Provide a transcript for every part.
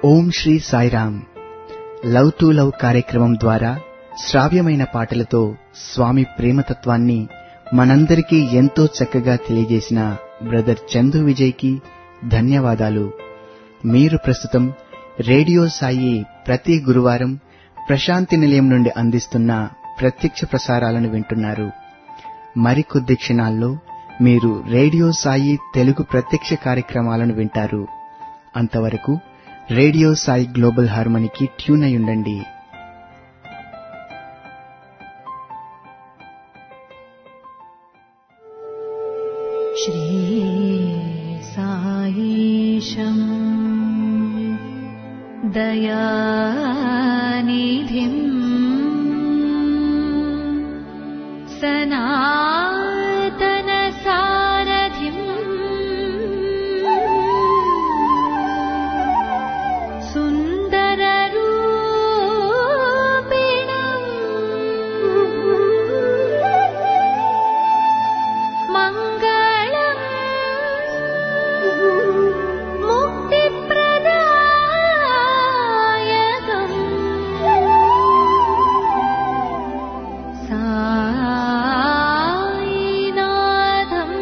Om Sri Sairam love to love కార్యక్రమం ద్వారా శ్రావ్యమైన పాటలతో స్వామి ప్రేమతత్వాన్ని మనందరికీ ఎంతో చక్కగా తెలియజేసిన బ్రదర్ చందు విజయ్కి ధన్యవాదాలు మీరు ప్రస్తుతం రేడియో సాయి ప్రతి గురువారం ప్రశాంతి నిలయం నుండి అందిస్తున్న ప్రత్యక్ష ప్రసారాలను వింటున్నారు మరికొద్ది క్షణాల్లో మీరు రేడియో సాయి తెలుగు ప్రత్యక్ష కార్యక్రమాలను వింటారు అంతవరకు రేడియో సాయి గ్లోబల్ హార్మనీకి ట్యూన్ అయి ఉండండి श्रीसायीशम् दयानिधिम् सनातनसारथिम् सुन्दररूपिणम् मङ्गलम् मुक्तिप्रदायकम् सायिनाथम्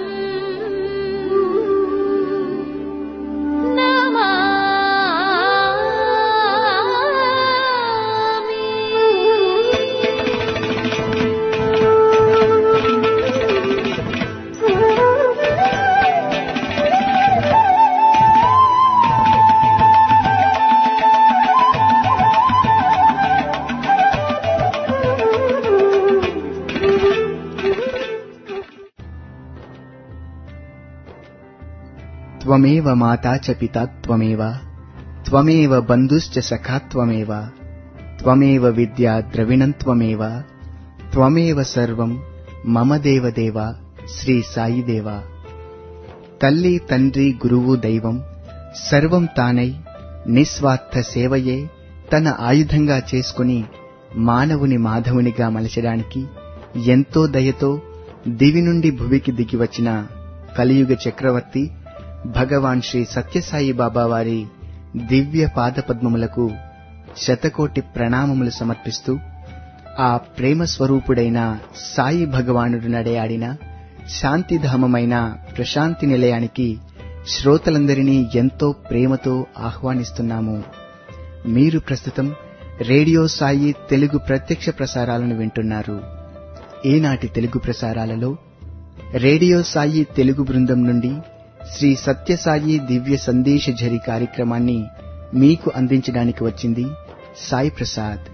త్వమేవ మాతా చ పితా త్వమేవ త్వమేవ బంధుశ్చ సఖా త్వమేవ త్వమేవ విద్యా ద్రవిణం త్వమేవ త్వమేవ సర్వం మమ దేవదేవ శ్రీ సాయిదేవ తల్లి తండ్రి గురువు దైవం సర్వం తానై నిస్వార్థ సేవయే తన ఆయుధంగా చేసుకుని మానవుని మాధవునిగా మలచడానికి ఎంతో దయతో దివి నుండి భువికి దిగివచ్చిన కలియుగ చక్రవర్తి భగవాన్ శ్రీ సత్యసాయి బాబా వారి దివ్య పాదపద్మములకు శతకోటి ప్రణామములు సమర్పిస్తూ ఆ ప్రేమ స్వరూపుడైన సాయి భగవానుడు నడయాడిన శాంతిధామమైన ప్రశాంతి నిలయానికి శ్రోతలందరినీ ఎంతో ప్రేమతో ఆహ్వానిస్తున్నాము మీరు ప్రస్తుతం రేడియో సాయి తెలుగు ప్రత్యక్ష ప్రసారాలను వింటున్నారు ఈనాటి తెలుగు ప్రసారాలలో రేడియో సాయి తెలుగు బృందం నుండి శ్రీ సత్యసాయి దివ్య సందేశ ఝరి కార్యక్రమాన్ని మీకు అందించడానికి వచ్చింది సాయి ప్రసాద్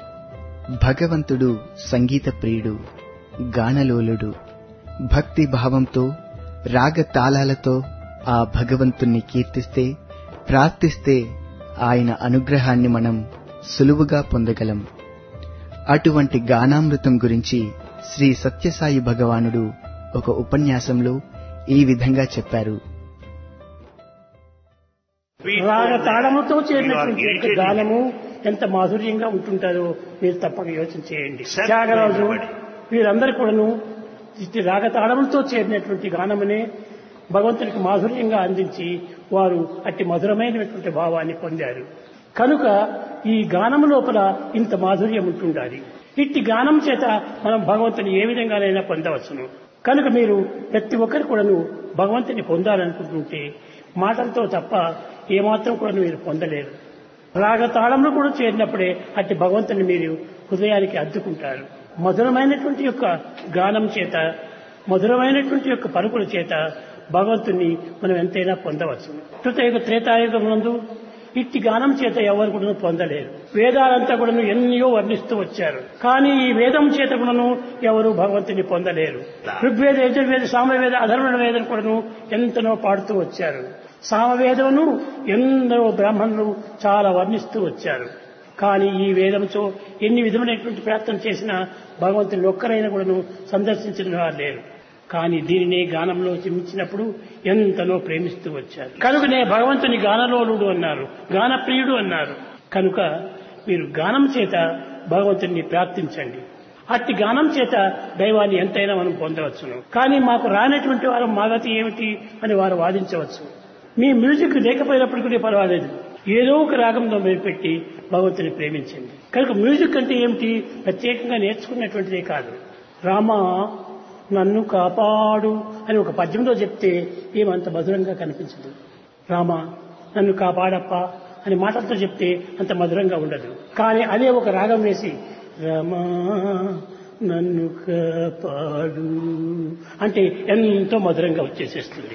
భగవంతుడు సంగీత ప్రియుడు గానలోలుడు భక్తి భావంతో రాగ తాళాలతో ఆ భగవంతుణ్ణి కీర్తిస్తే ప్రార్థిస్తే ఆయన అనుగ్రహాన్ని మనం సులువుగా పొందగలం అటువంటి గానామృతం గురించి శ్రీ సత్యసాయి భగవానుడు ఒక ఉపన్యాసంలో ఈ విధంగా చెప్పారు రాగ తాళముతో చేరినటువంటి యొక్క గానము ఎంత మాధుర్యంగా ఉంటుంటారో మీరు తప్పక యోచన చేయండి త్యాగరాజు వీరందరూ కూడాను ఇట్టి రాగ తాళములతో చేరినటువంటి గానమునే భగవంతునికి మాధుర్యంగా అందించి వారు అట్టి మధురమైనటువంటి భావాన్ని పొందారు కనుక ఈ గానము లోపల ఇంత మాధుర్యం ఉంటుండాలి ఇట్టి గానం చేత మనం భగవంతుని ఏ విధంగానైనా పొందవచ్చును కనుక మీరు ప్రతి ఒక్కరు కూడాను భగవంతుని పొందాలనుకుంటుంటే మాటలతో తప్ప ఏమాత్రం కూడా మీరు పొందలేరు రాగ తాళంలో కూడా చేరినప్పుడే అట్టి భగవంతుని మీరు హృదయానికి అద్దుకుంటారు మధురమైనటువంటి యొక్క గానం చేత మధురమైనటువంటి యొక్క పలుకుల చేత భగవంతుని మనం ఎంతైనా పొందవచ్చు కృతయుగ త్రేతాయుగం నందు ఇట్టి గానం చేత ఎవరు కూడా పొందలేరు వేదాలంతా కూడా ఎన్నో వర్ణిస్తూ వచ్చారు కానీ ఈ వేదం చేత కూడాను ఎవరు భగవంతుని పొందలేరు ఋగ్వేద యజుర్వేద సామవేద అధర్వణ వేదం కూడాను ఎంతనో పాడుతూ వచ్చారు సామవేదమును ఎందరో బ్రాహ్మణులు చాలా వర్ణిస్తూ వచ్చారు కానీ ఈ వేదంతో ఎన్ని విధమైనటువంటి ప్రయత్నం చేసినా భగవంతుని ఒక్కరైనా కూడాను సందర్శించిన వారు లేరు కానీ దీనినే గానంలో చిమించినప్పుడు ఎంతనో ప్రేమిస్తూ వచ్చారు కనుకనే భగవంతుని గానలోలుడు అన్నారు గానప్రియుడు అన్నారు కనుక మీరు గానం చేత భగవంతుని ప్రార్థించండి అట్టి గానం చేత దైవాన్ని ఎంతైనా మనం పొందవచ్చును కానీ మాకు రానటువంటి వారు మా గతి ఏమిటి అని వారు వాదించవచ్చు మీ మ్యూజిక్ లేకపోయినప్పటికీ పర్వాలేదు ఏదో ఒక రాగంలో పెట్టి భగవంతుని ప్రేమించింది కనుక మ్యూజిక్ అంటే ఏమిటి ప్రత్యేకంగా నేర్చుకున్నటువంటిదే కాదు రామ నన్ను కాపాడు అని ఒక పద్యంలో చెప్తే ఏమంత మధురంగా కనిపించదు రామ నన్ను కాపాడప్ప అని మాటలతో చెప్తే అంత మధురంగా ఉండదు కానీ అదే ఒక రాగం వేసి రమా నన్ను కాపాడు అంటే ఎంతో మధురంగా వచ్చేసేస్తుంది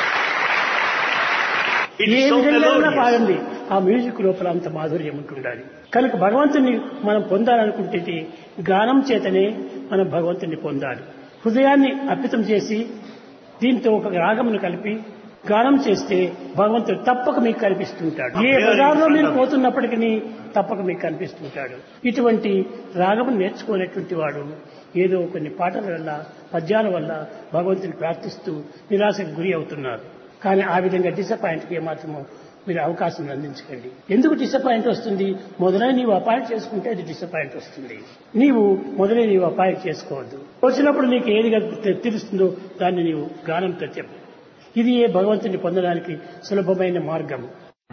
It ఏ is so విధంగా ఉన్నా melodious. పాడండి ఆ మ్యూజిక్ లోపల అంత మాధుర్యం ఉంటుండాలి కనుక భగవంతుని మనం పొందాలనుకుంటే గానం చేతనే మనం భగవంతుని పొందాలి హృదయాన్ని అర్పితం చేసి దీంతో ఒక రాగమును కలిపి గానం చేస్తే భగవంతుడు తప్పక మీకు కనిపిస్తుంటాడు ఏ బజార్లో మీరు పోతున్నప్పటికీ తప్పక మీకు కనిపిస్తుంటాడు ఇటువంటి రాగము నేర్చుకునేటువంటి వాడు ఏదో కొన్ని పాటల వల్ల పద్యాల వల్ల భగవంతుని ప్రార్థిస్తూ నిరాశకు గురి అవుతున్నారు కానీ ఆ విధంగా డిసప్పాయింట్కి ఏమాత్రమో మీరు అవకాశం అందించకండి ఎందుకు డిసప్పాయింట్ వస్తుంది మొదలై నీవు అపాయింట్ చేసుకుంటే అది డిసప్పాయింట్ వస్తుంది నీవు మొదలై నీవు అపాయింట్ చేసుకోవద్దు వచ్చినప్పుడు నీకు ఏది తె- తెలుస్తుందో దాన్ని నీవు గానంతో చెప్పు ఇది ఏ భగవంతుని పొందడానికి సులభమైన మార్గం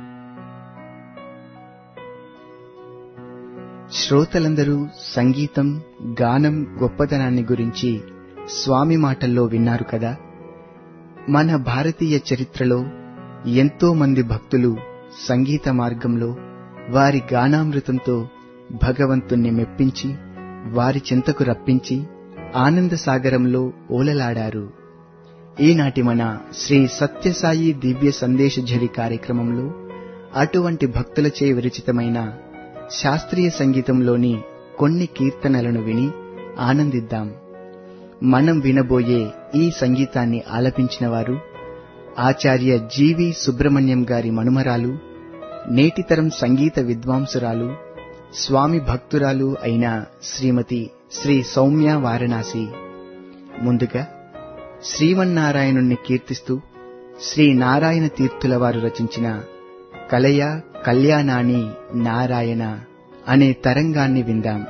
శ్రోతలందరూ సంగీతం గానం గొప్పతనాన్ని గురించి స్వామి మాటల్లో విన్నారు కదా మన భారతీయ చరిత్రలో ఎంతో మంది భక్తులు సంగీత మార్గంలో వారి గానామృతంతో భగవంతుణ్ణి మెప్పించి వారి చింతకు రప్పించి ఆనంద సాగరంలో ఓలలాడారు ఈనాటి మన శ్రీ సత్యసాయి దివ్య సందేశ ఝరి కార్యక్రమంలో అటువంటి భక్తులచే విరచితమైన శాస్త్రీయ సంగీతంలోని కొన్ని కీర్తనలను విని ఆనందిద్దాం మనం వినబోయే ఈ సంగీతాన్ని ఆలపించిన వారు ఆచార్య జీవి సుబ్రహ్మణ్యం గారి మనుమరాలు నేటితరం సంగీత విద్వాంసురాలు స్వామి భక్తురాలు అయిన శ్రీమతి శ్రీ సౌమ్య వారణాసి ముందుగా శ్రీమన్నారాయణుణ్ణి కీర్తిస్తూ శ్రీ నారాయణ తీర్థుల వారు రచించిన కలయ కళ్యాణాని నారాయణ అనే తరంగాన్ని విందాం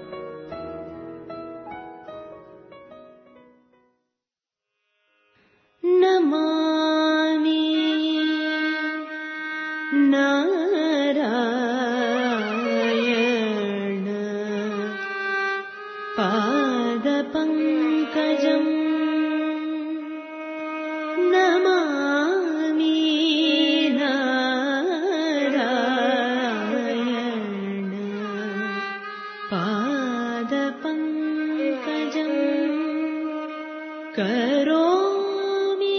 नमामि नारायण पादपङ्कजम् नमामि नारायण पादपङ्कजम् करोमि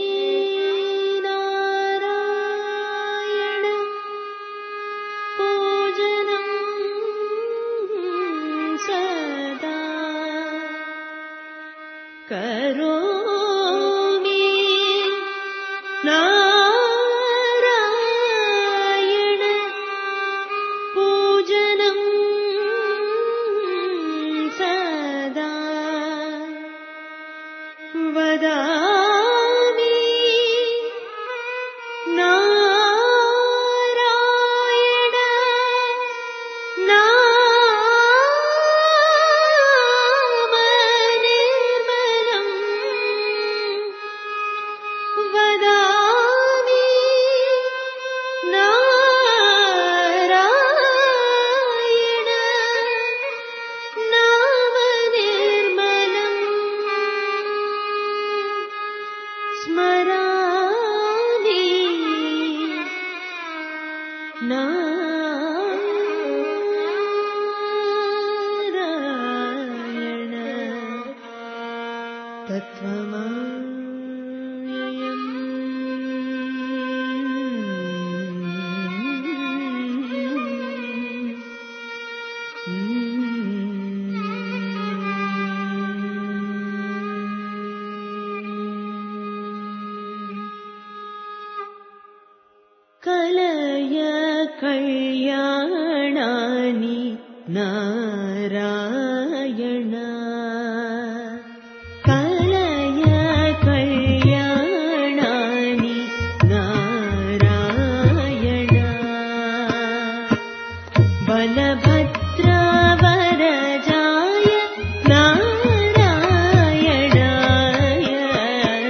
नारायण पूजनं सदा करोमि नारायण पूजनं सदा वदामि नारायण नाम निर्मलम् वदामि नारायण नाम निर्मलम् स्मरामि नारायण तत्त्वमव्ययम् कलय कल्याणानि नारायण कलय कल्याणानि नारायण बलभद्रवरजाय नारायणाय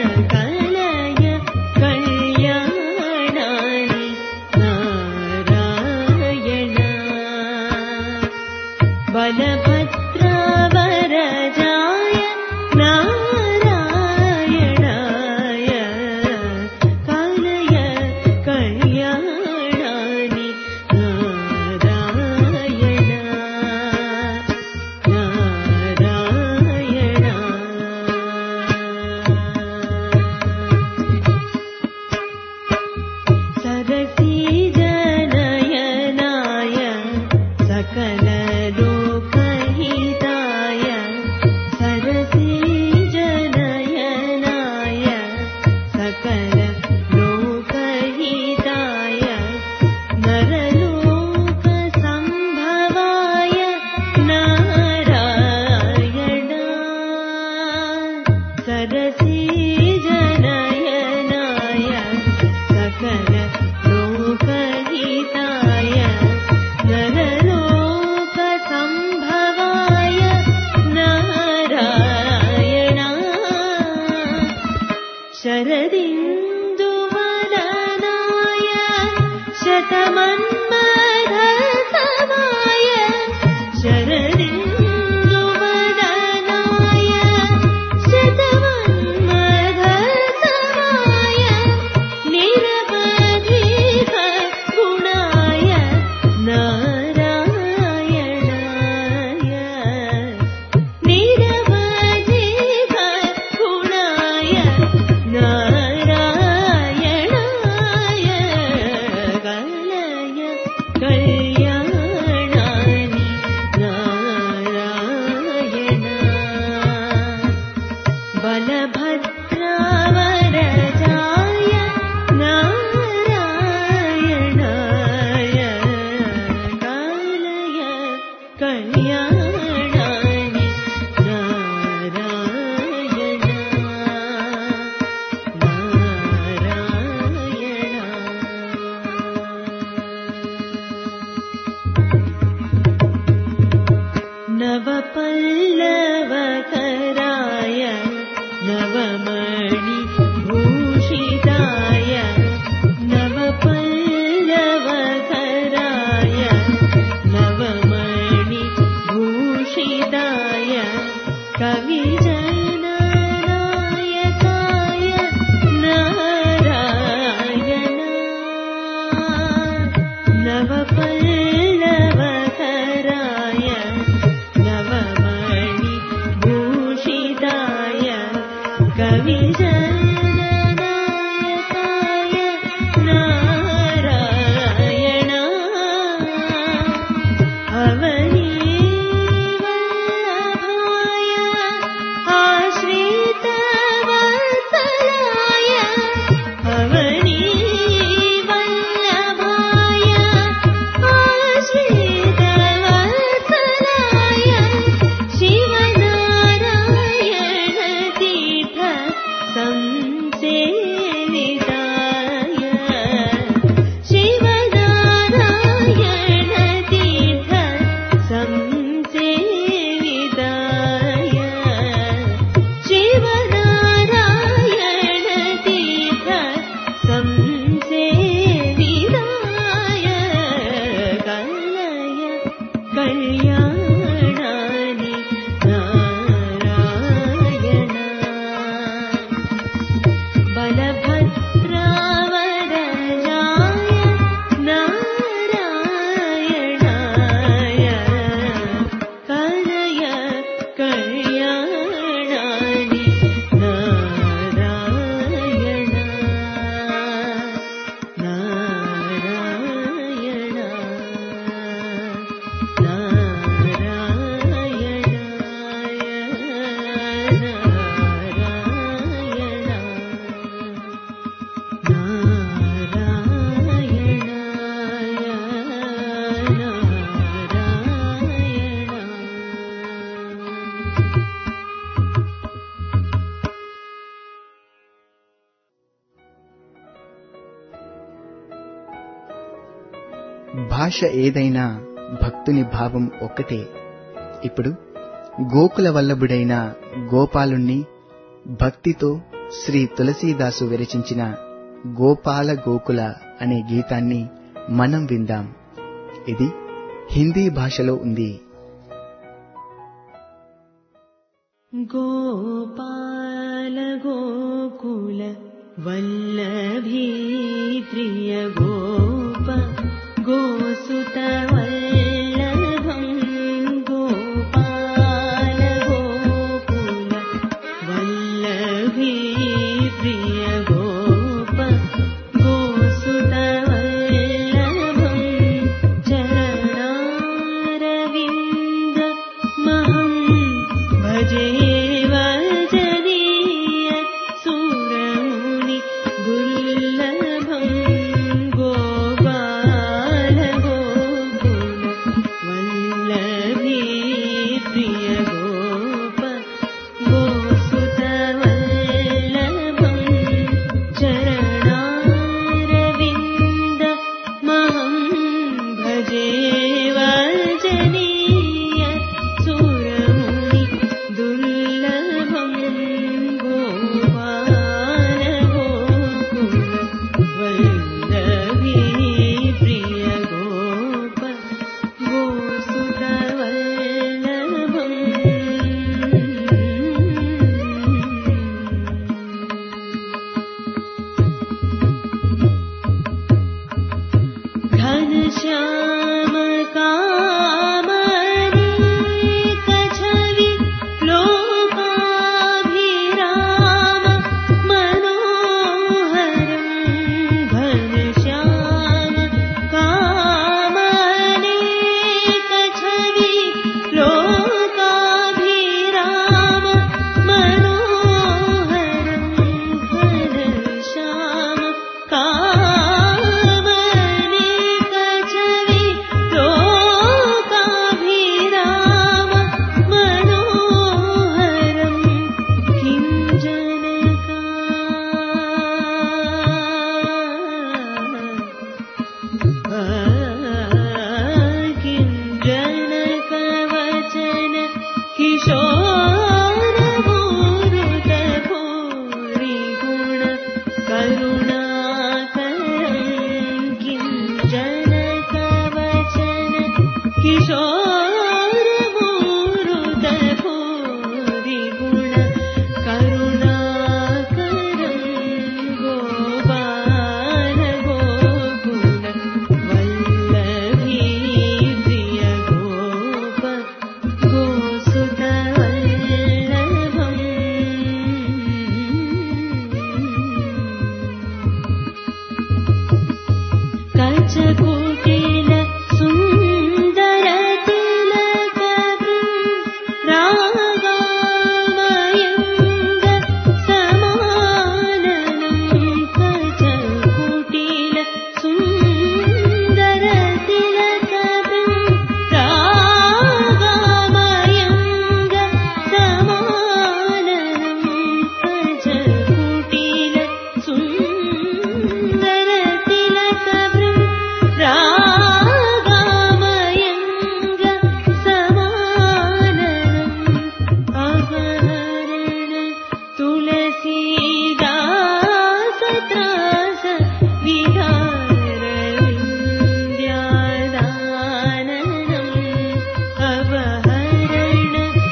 कलय कल्याणानि नारायण शतमन्मथसमाय शरदिन्दुवदनाय शतमन्मथसमाय निरवधिक गुणाय नारायणाय निरवधिक गुणाय नारायणाय कलय कल्याणानि नारायण बलभद्रावरजाय नारायणाय कालय कल्याणानि नारायण नारायण नवपल्लवकराय नवमणि भूषिताय नवपल्लवकराय नवमणि भूषिताय कविजननायकाय नारायण नवपल्लवकराय नवमणि भूषिताय कविजननायकाय नारायण अवनीवल्लभाय आश्रितवत्सलाय अवनीवल्लभाय आश्रितवत्सलाय शिवनारायणतीर्थ संसेविताय शिवनारायणतीर्थ संसेविताय शिवनारायणतीर्थ संसेविताय कलय कल्याणानि नारायण बलभद्रावरजाय नारायणाय कलय कल्याणानि नारायण नारायण భాష ఏదైనా భక్తుని భావం ఒక్కటే ఇప్పుడు గోకుల వల్లభుడైన గోపాలుణ్ణి భక్తితో శ్రీ తులసీదాసు విరచించిన గోపాల గోకుల అనే గీతాన్ని మనం విందాం ఇది హిందీ భాషలో ఉంది गोपाल गोकुल वल्लभी प्रिय गोप गोसुत वल्लभम् गोपाल गोकुल वल्लभी प्रिय गोप गोसुत वल्लभम् चरणारविन्द महम् भजे वजनीय सुरमुनि दुर्लभम् गोपाल गोकुल घनश्याम कामनी कछवि लोकाभिराम मनोहरम् घनश्याम कामनी कछवि लोकाभिराम मनोहरम् घनश्याम कामनी कछवि लोकाभिराम मनोहरम् किं जनका किं जनकवचन किशोरभूरुतभूरिगुण करुणाकरम् किं जनकवचन किशोरभूरुतभूरिगुण करुणाकरम् गोपाल गोकुल वल्लभी प्रिय गोप गोसुत कचकुटिल सुन्दर तिलकवृन् रागामयङ्ग समाननम् कचकुटिल सुन्दर तिलकवृन् रागामयङ्ग समाननम् कचकुटिल सुन्दर तिलकवृन् रागामयङ्ग समाननम् अगहरण तुलसीदास त्रास विहारविन्द्यादाननम् अवहरण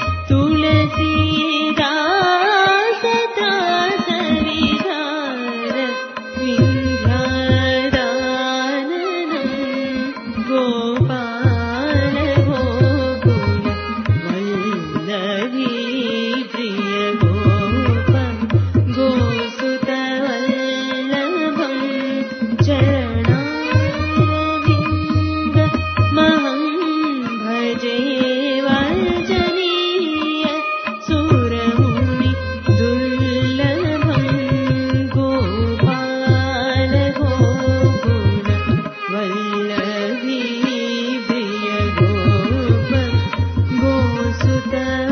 तुलसीदास त्रास विहार विन्ध्यादाननम् गोपाल गोकुल वल्लभी प्रिय गोप गोसुत वल्लभम् चरणारविन्द महं भजे वर्जनीय सुरमुनि दुर्लभम् गोपाल गोकुल वल्लभी प्रिय गोप गोसुत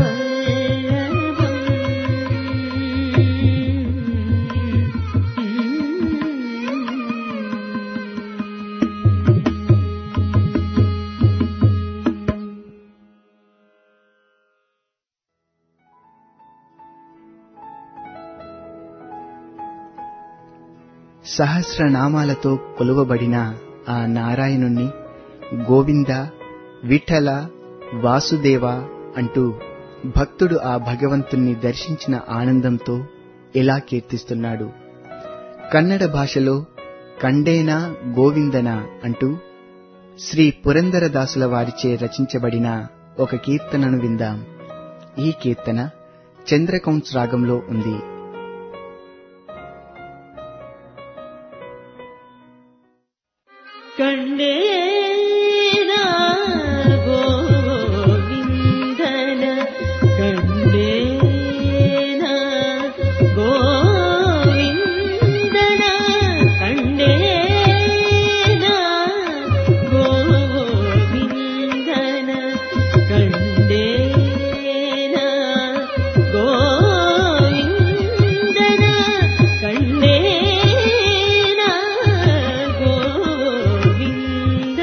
సహస్రనామాలతో కొలువబడిన ఆ నారాయణుణ్ణి గోవింద విఠల వాసుదేవ అంటూ భక్తుడు ఆ భగవంతుణ్ణి దర్శించిన ఆనందంతో ఇలా కీర్తిస్తున్నాడు కన్నడ భాషలో కండేనా గోవిందన అంటూ శ్రీ పురందరదాసుల వారిచే రచించబడిన ఒక కీర్తనను విందాం ఈ కీర్తన చంద్రకౌంస్ రాగంలో ఉంది कण्डेना गोविन्दन कण्डेना गोविन्दन कण्डेना गोविन्दन कण्डेना गोविन्दन कण्डेना गोविन्दन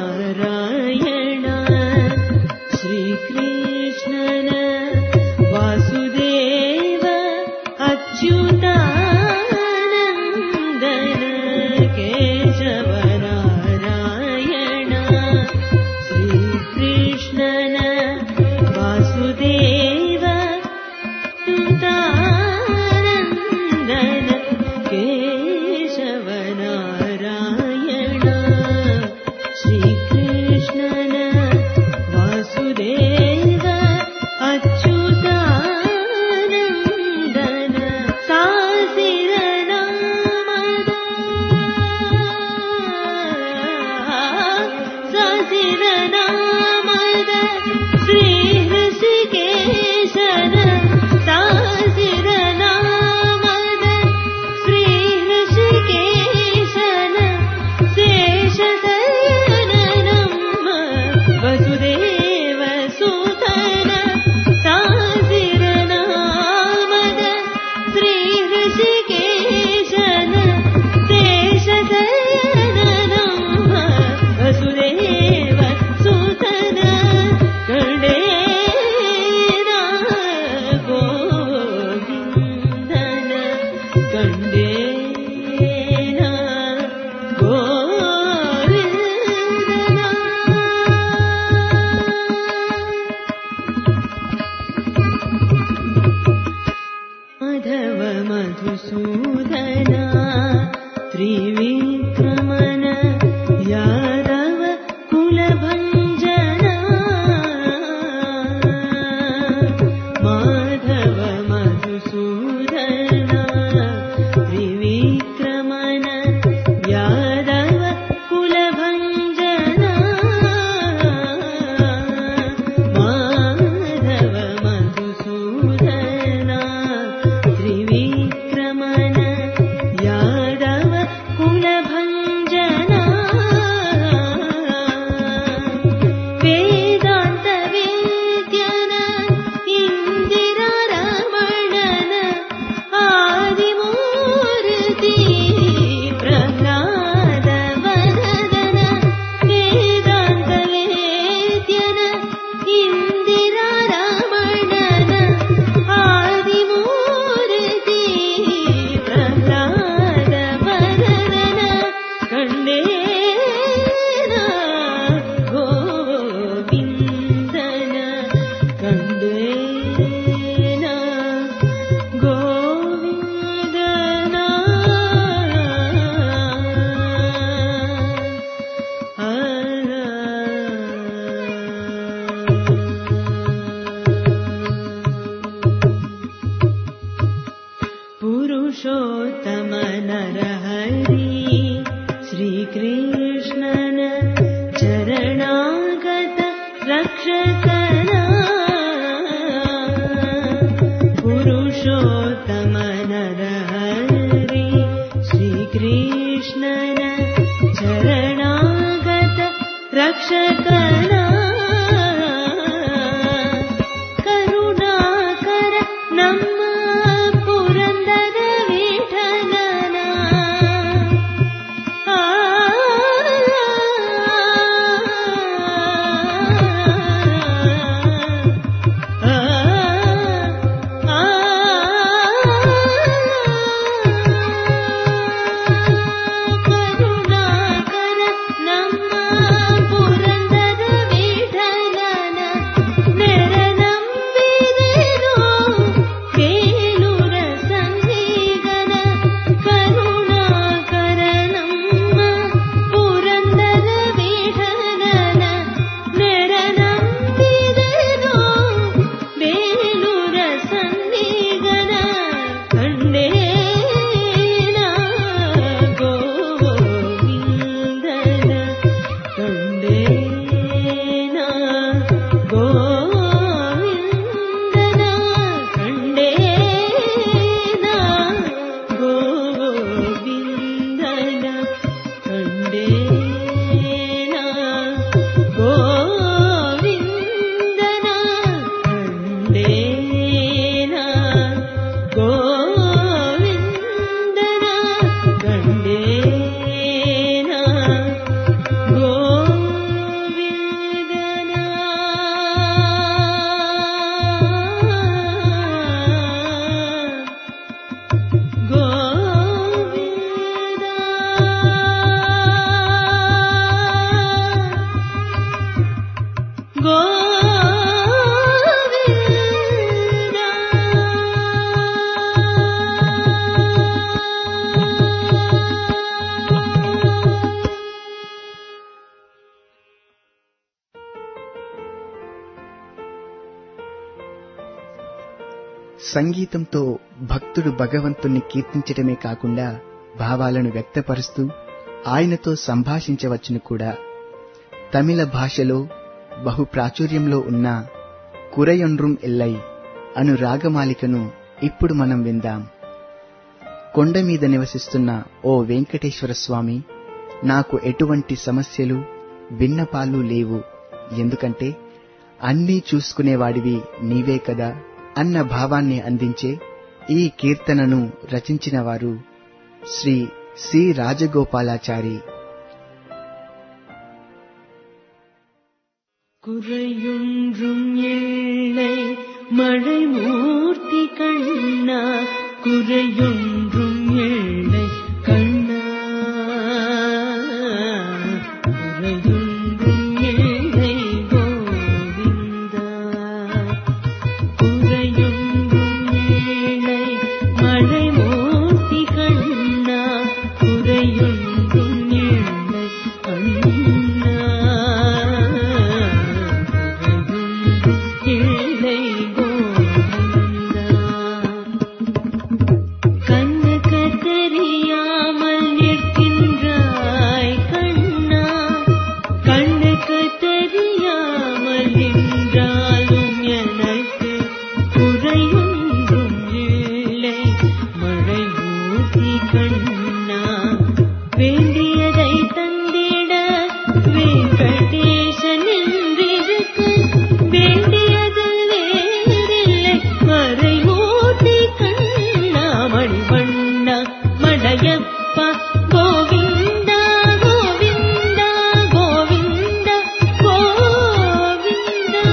नारायण श्रीकृष्णन वासुदेव अच्युतानन्दन केशव नारायण श्रीकृष्णन वासुदेव अच्युतानन्दन केशव नारायण श्रीकृष्णन वासुदेव अच्युतानन्दन सासिरनामद सासिरनामद श्रीहृषिकेशन सासिरनामद श्रीहृषिकेशन शेषशयनम् वसुदेव सुतन सासिरनामद श्रीहृषिकेशन शेषशयनम् वसुदेव सुतन कण्डेना गोविन्दन कण्डेना गोविन्दना माधव मधुसूदना त्रिविक्रमण यादव कुलभञ्जना माधव मधुसूदना त्रिविक्रमण यादव कुलभञ्जना माधव मधुसूदना त्रिविक्रमण यादव कुलभञ्जना वेदान्त विद्यन इन्दिरारमणन आदिमूर्ति प्रह्लाद वरदन वेदान्त वेद्यन इन्दिरारमणन आदिमूर्ति प्रह्लाद वरदन कण्डेन गोविन्दन कण्डेन गोविन्दना पुरुषोत्तम नरहरि श्रीकृष्णन चरणागत रक्षकना पुरुषोत्तम नरहरि श्रीकृष्णन चरणागत रक्षकना ಕರುಣಾಕರ ನಮ್ಮ ಪುರಂದರ ವಿಠಲನ ಆ ಆ ಆ ಕರುಣಾಕರ ನಮ್ಮ ಪುರಂದರ సంగీతంతో భక్తుడు భగవంతుణ్ణి కీర్తించటమే కాకుండా భావాలను వ్యక్తపరుస్తూ ఆయనతో సంభాషించవచ్చును కూడా తమిళ భాషలో బహు ప్రాచుర్యంలో ఉన్న కురయొండ్రుం ఎల్లై అను రాగమాలికను ఇప్పుడు మనం విందాం కొండ మీద నివసిస్తున్న ఓ వెంకటేశ్వర స్వామి నాకు ఎటువంటి సమస్యలు విన్నపాలు లేవు ఎందుకంటే అన్నీ చూసుకునేవాడివి నీవే కదా అన్న భావాన్ని అందించే ఈ కీర్తనను రచించిన వారు శ్రీ సి రాజగోపాలాచారి குறையொன்றும் இல்லை மழை மூர்த்தி கண்ணா குறையொன்றும் இல்லை கண்ணா குறையொன்றும் இல்லை கோவிந்தா குறையொன்றும் இல்லை மழை மூர்த்தி கண்ணா குறையொன்றும் இல்லை கண்ணா இல்லை கோவிந்தா கண்ணுக்கு தெரியாமல் நிற்கின்றாய் கண்ணா கண்ணுக்கு தெரியாமல் நின்றாலும் எனக்கு குறையொன்றும் இல்லை மழை ஊசி கண்ணா வேண்டியதை தந்திட வெங்கடேசன் என்றிருக்க வேண்டியது வேறில்லை மறை ஊசி கண்ணா மணிவண்ணா மடையப்பா கோவிந்தா கோவிந்தா கோவிந்தா கோவிந்தா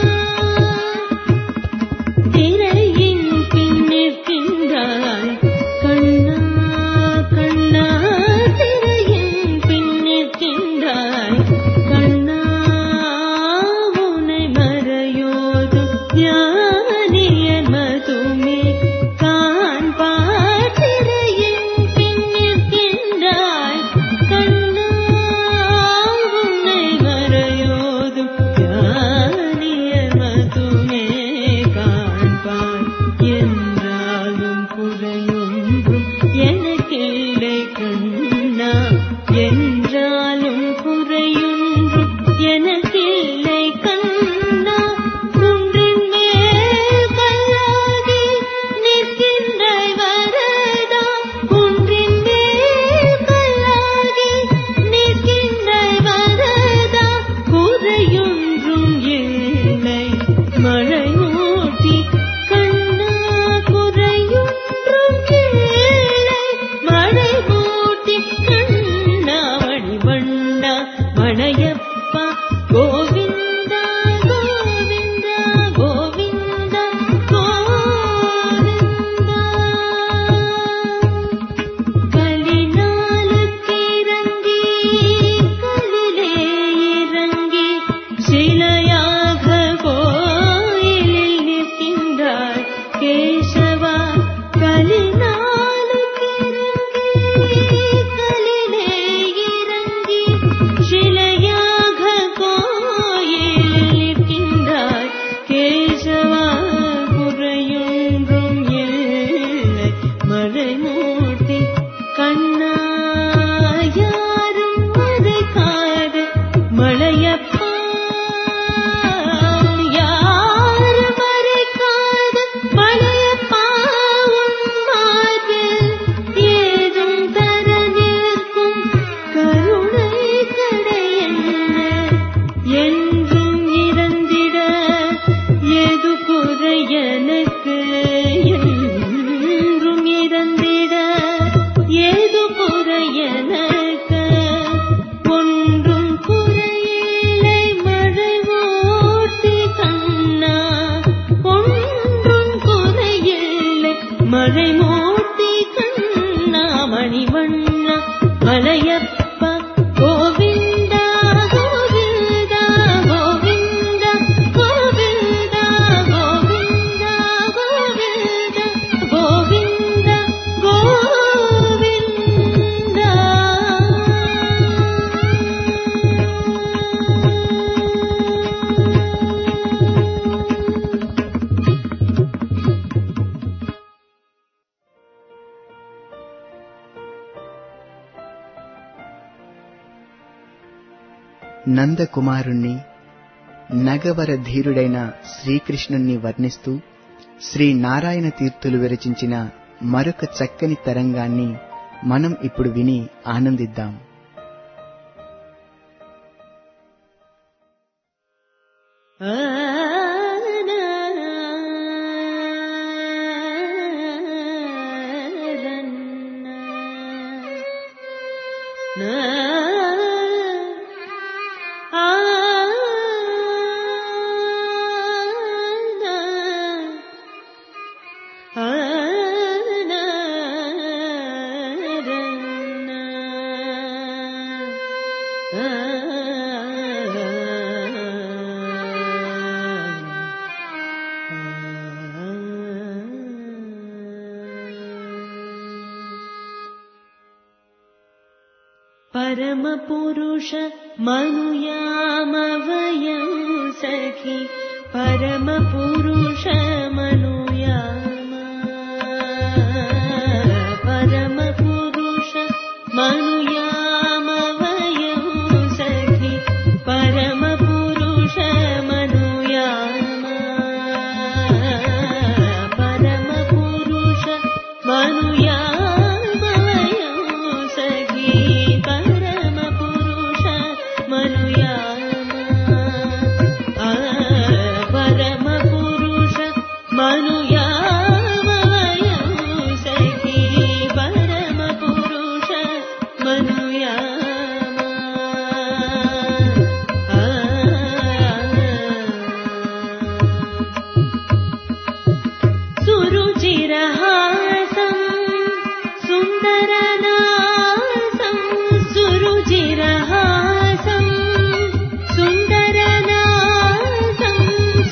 திரையின் பின்னிற்கின்றாய் கண்ணா கண்ணா திரையின் பின்னிற்கின்றாய் கண்ணா உனை மறையோது ஞானியர் மதுமே காண்பார் திரையின் பின்னிற்கின்றாய் கண்ணா உன்னை மறையோது ஞானியர் மதுமே காண்பார் என்றாலும் குறையொன்றும் எனக்கில்லை கண்ணா என்றாலும் குறையொன்றும் எனக்கில்லை கண்ணா குன்றின் மேல் கல்லாகி நிற்கின்றாய் வரதா குன்றின் மேல் கல்லாகி நிற்கின்றாய் வரதா குறையொன்றும் இல்லை மழை ஊட்டி கண்ணா குறையொன்றும் இல்லை மழை ஊட்டி கண்ணா மணிவண்ணா மணையப்பா கோவிந்தா கோவிந்தா கோவிந்தா கோவிந்தா கலினாலுக்கு இறங்கி கலிலே இறங்கி சிலையாக கோயிலில் நிற்கின்றாய் கேசவா கலினாலுக்கு இறங்கி கலிலே இறங்கி சிலையாக கோயிலில் నందకుమారుణ్ణి నగవర ధీరుడైన శ్రీకృష్ణుణ్ణి వర్ణిస్తూ శ్రీ నారాయణ తీర్థులు విరచించిన మరొక చక్కని తరంగాన్ని మనం ఇప్పుడు విని ఆనందిద్దాం परमपुरुष मनुयामवयं सखि परमपुरुष मनुयाम परमपुरुष मनुयामवयं सखि परमपुरुष मनुयाम परमपुरुष मनुयामवयं सखि परमपुरुष मनुयाम आ परमपुरुष मनुयामवयं सखि परमपुरुष मनुयाम आ सुरुचिरहासं सुन्दरनासं सुरुचिरहासं सुन्दरनासं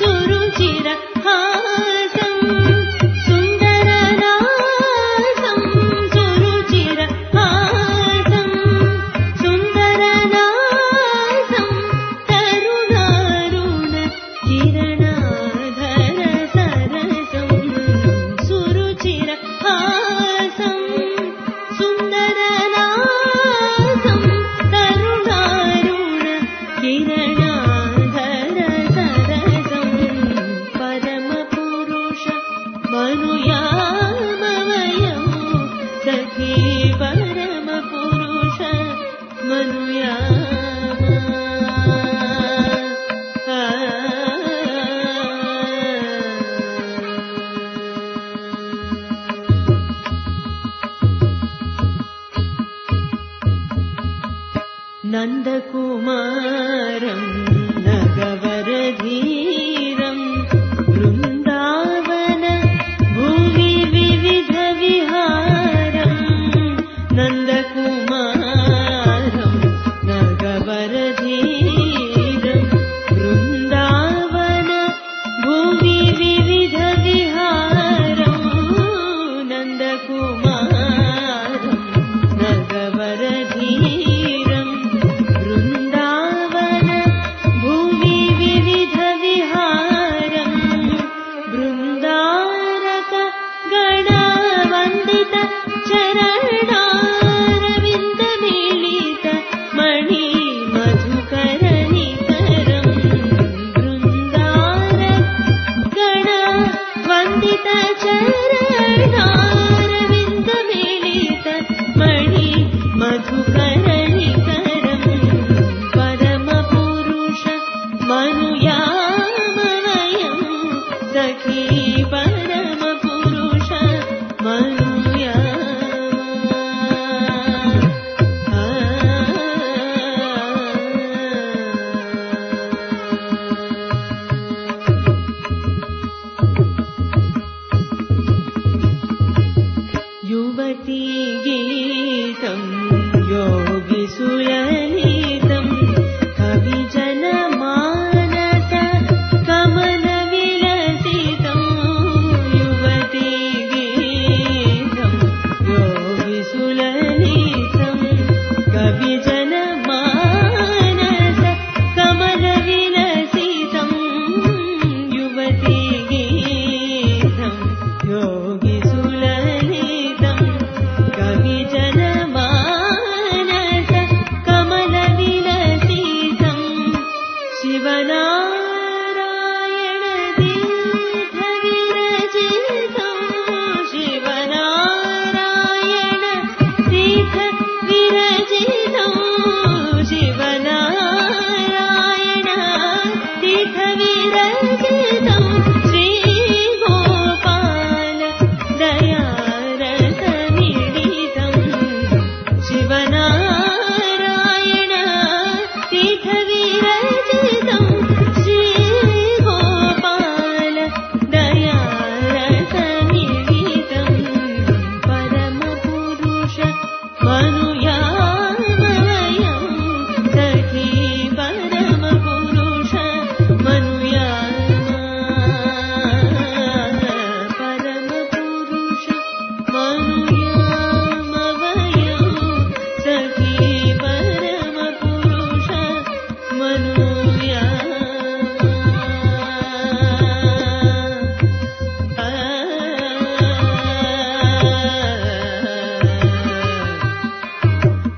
सुरुचिरहासं सुन्दरनासं सुरुचिरहासं सुन्दरनासं तरुणारुण किरणाधर सरसं सुरुचिरहासं सुन्दरनासं तरुणारुण किरणाधर सरसं परमपुरुष मनुयामवयं सखी परमपुरुष नन्दकुमारं नगवरधीरं वृन्दावन भुवि विविधविहारम् नन्दकुमारं नगवरधीरं वृन्दावन भुवि विविधविहारम् नन्दकुमारं नगवरधीरं वृन्दावन भुवि विविधविहारम् बृन्दारक गणवन्दित चरणारविन्दमीलित मणि मधुकरनिकरम् बृन्दारक गण वन्दित चरणारविन्दमीलित मणि मधुकरनिकरम् परमपुरुष मनुयामवयं सखी परमपुरुष मनुयाम युवती गीतं योगिसुललितं कविजनमानसगीतम् शिवनारायण तीर्थविरचितौ शिवनारायण तीर्थविरचितौ शिवनारायण तीर्थविरचितौ श्रीगोपाल दयारसनिडितम् शिवनारायण तीर्थविरचितम् श्रीगोपाल दयारसनिडितम् परमपुरुष मनुयामयम् सखी परमपुरुष मनुयामा परमपुरुष मनुयामवयम् सखी परमपुरुष मनुया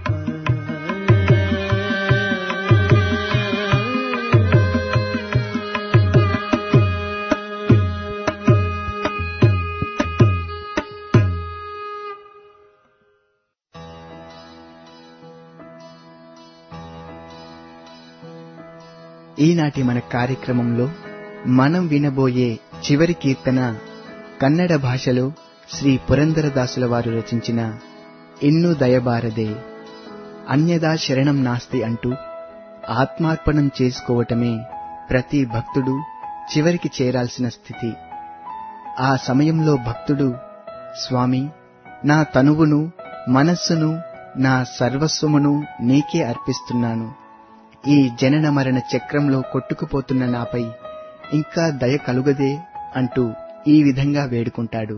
ఈనాటి మన కార్యక్రమంలో మనం వినబోయే చివరి కీర్తన కన్నడ భాషలో శ్రీ పురందరదాసుల వారు రచించిన ఎన్ను దయబారదే అన్యదా శరణం నాస్తి అంటూ ఆత్మార్పణం చేసుకోవటమే ప్రతి భక్తుడు చివరికి చేరాల్సిన స్థితి ఆ సమయంలో భక్తుడు స్వామి నా తనువును మనస్సును నా సర్వస్వమును నీకే అర్పిస్తున్నాను ఈ జనన మరణ చక్రంలో కొట్టుకుపోతున్న నాపై ఇంకా దయ కలుగదే అంటూ ఈ విధంగా వేడుకుంటాడు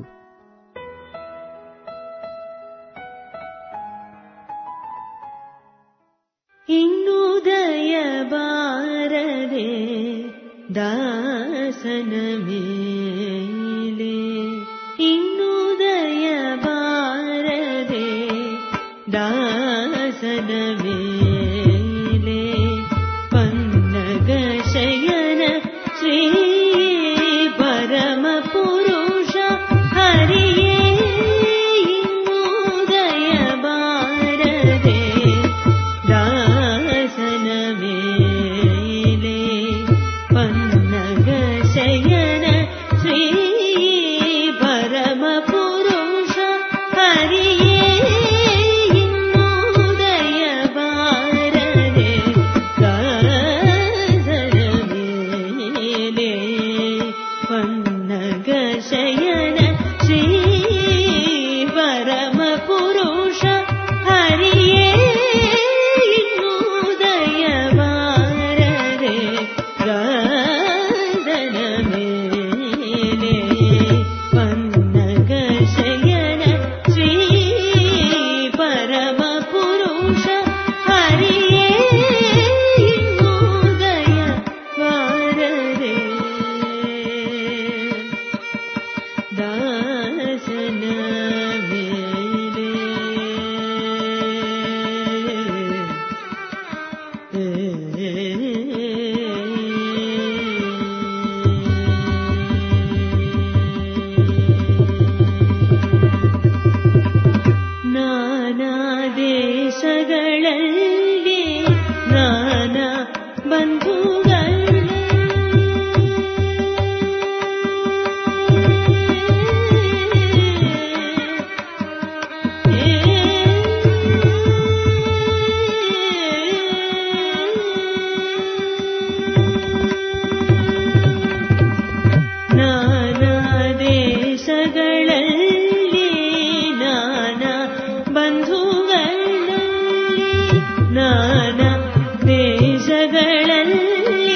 ಇನ್ನುದಯ ಬಾರದೆ ದಾಸನ ಮೇಲೆ ಇನ್ನುದಯ ಬಾರದೆ ದಾಸನ ಮೇಲೆ ಪನ್ನಗ ಶಯನ ಶ್ರೀ ಪರಮ ಪುರುಷ ಹರಿಯೇ ಇನ್ನುದಯ ಬಾರದೆ ದಾಸನ ಮೇಲೆ ಪನ್ನಗ ಶಯನ ಶ್ರೀ ಪರಮ ಪುರುಷ ಹರಿಯೇ ಇನ್ನುದಯ ಬಾರದೆ ದಾಸನ ಮೇಲೆ ಪನ್ನಗ ಶಯನ ಶ್ರೀ ಪರಮ ಪುರುಷ ಹರಿಯೇ ಇನ್ನುದಯ ಬಾರದೆ ಗಾದನ ಮೇಲೆ ಪನ್ನಗ ಶಯನ ಶ್ರೀ ಪರಮ ಪುರುಷ ಹರಿಯೇ ಇನ್ನುದಯ ಬಾರದೆ ದಾಸನ ಮೇಲೆ ನಾನಾ ದೇಶಗಳಲ್ಲಿ ನಾನಾ ನಾನಾ ದೇಶಗಳಲ್ಲಿ ನಾನಾ ಬಂಧುಗಳಲ್ಲಿ ನಾನಾ ದೇಶಗಳಲ್ಲಿ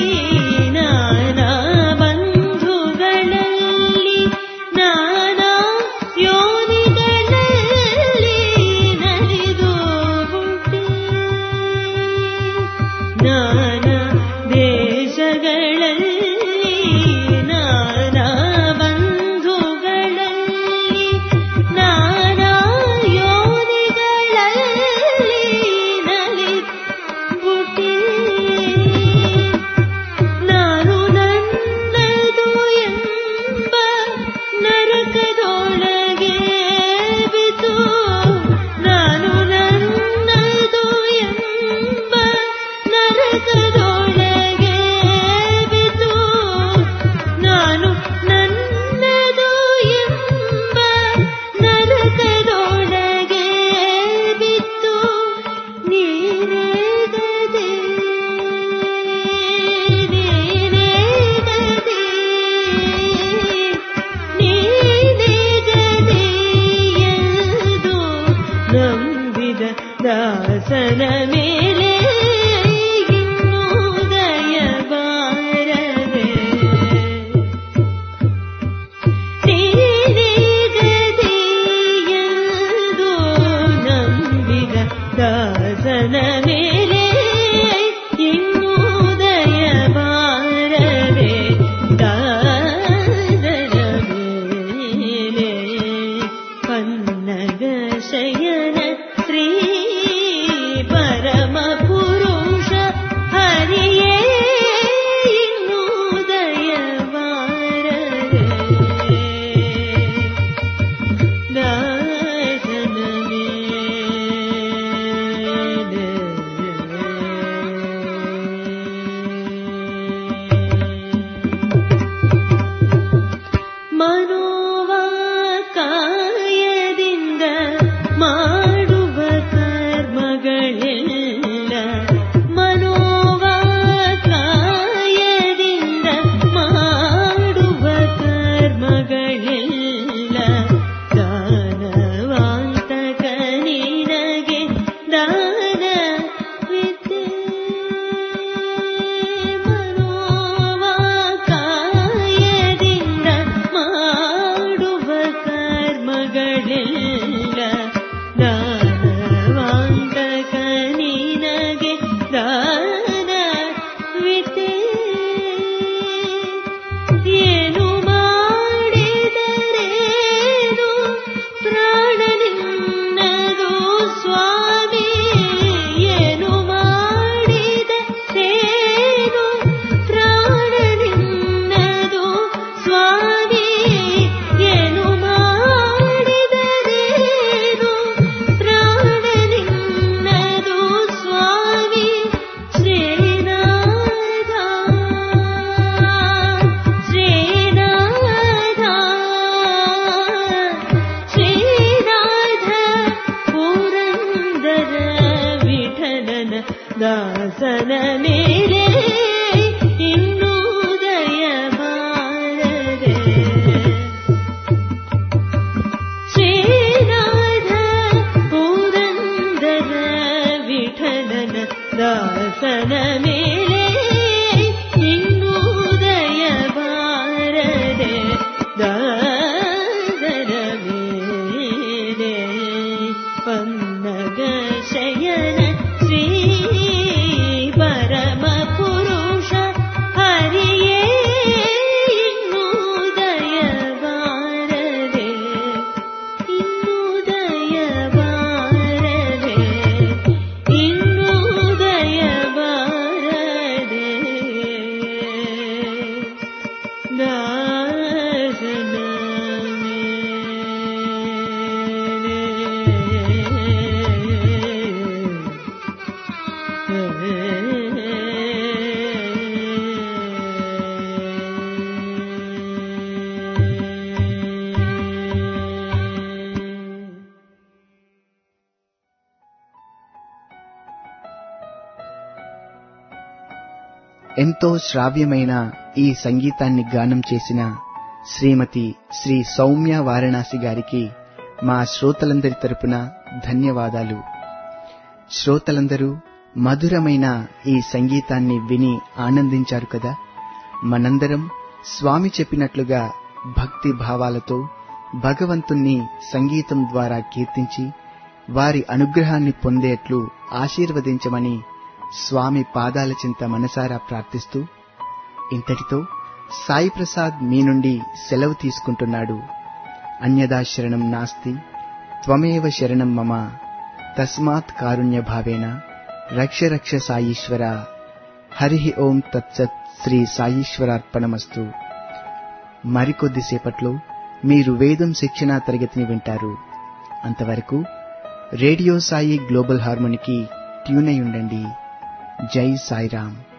ఎంతో శ్రావ్యమైన ఈ సంగీతాన్ని గానం చేసిన శ్రీమతి శ్రీ సౌమ్య వారణాసి గారికి మా శ్రోతలందరి తరపున ధన్యవాదాలు శ్రోతలందరూ మధురమైన ఈ సంగీతాన్ని విని ఆనందించారు కదా మనందరం స్వామి చెప్పినట్లుగా భక్తి భావాలతో భగవంతుణ్ణి సంగీతం ద్వారా కీర్తించి వారి అనుగ్రహాన్ని పొందేట్లు ఆశీర్వదించమని స్వామి పాదాల చింత మనసారా ప్రార్థిస్తూ ఇంతటితో సాయి ప్రసాద్ మీ నుండి సెలవు తీసుకుంటున్నాడు అన్యదా శరణం నాస్తి త్వమేవ శరణం మమ తస్మాత్ కారుణ్య భావేన రక్ష రక్ష సాయీశ్వర హరి ఓం తత్సత్ శ్రీ సాయీశ్వరార్పణమస్తు మరికొద్దిసేపట్లో మీరు వేదం శిక్షణా తరగతిని వింటారు అంతవరకు రేడియో సాయి గ్లోబల్ హార్మోనికి ట్యూన్ అయి ఉండండి జై సాయిరామ్